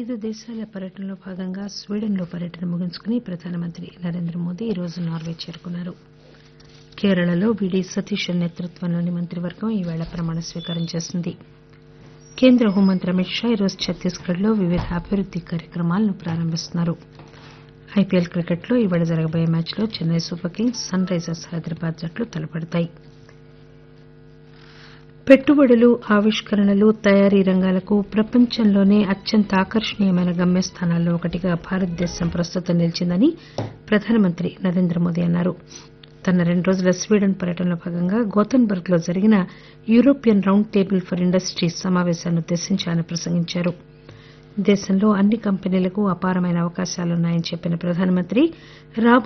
ఐదు దేశాల పర్యటనలో భాగంగా స్వీడన్లో పర్యటన ముగించుకుని ప్రధానమంత్రి నరేంద్ర మోదీ ఈరోజు నార్వే చేరుకున్నారు కేరళలో వీడీ సతీష్ నేతృత్వంలోని మంత్రివర్గం ఈవేళ ప్రమాణ స్వీకారం చేసింది కేంద్ర హోంమంత్రి అమిత్ షా ఈరోజు ఛత్తీస్గఢ్ లో వివిధ అభివృద్ది కార్యక్రమాలను ప్రారంభిస్తున్నారు ఐపీఎల్ క్రికెట్లో ఈవేళ జరగబోయే మ్యాచ్లో Chennai Super Kings Sunrisers Hyderabad జట్లు తలపడతాయి పెట్టుబడులు ఆవిష్కరణలు తయారీ రంగాలకు ప్రపంచంలోనే అత్యంత ఆకర్షణీయమైన గమ్యస్థానాల్లో ఒకటిగా భారతదేశం ప్రస్తుతం నిలిచిందని ప్రధానమంత్రి నరేంద్ర మోదీ అన్నారు తన రెండు రోజుల స్వీడన్ పర్యటనలో భాగంగా గోతెన్బర్గ్ లో జరిగిన European round table for industries సమాపేశాన్ని ఉద్దేశించి ఆయన ప్రసంగించారు దేశంలో అన్ని కంపెనీలకు అపారమైన అవకాశాలున్నాయని చెప్పిన ప్రధానమంత్రి రాబో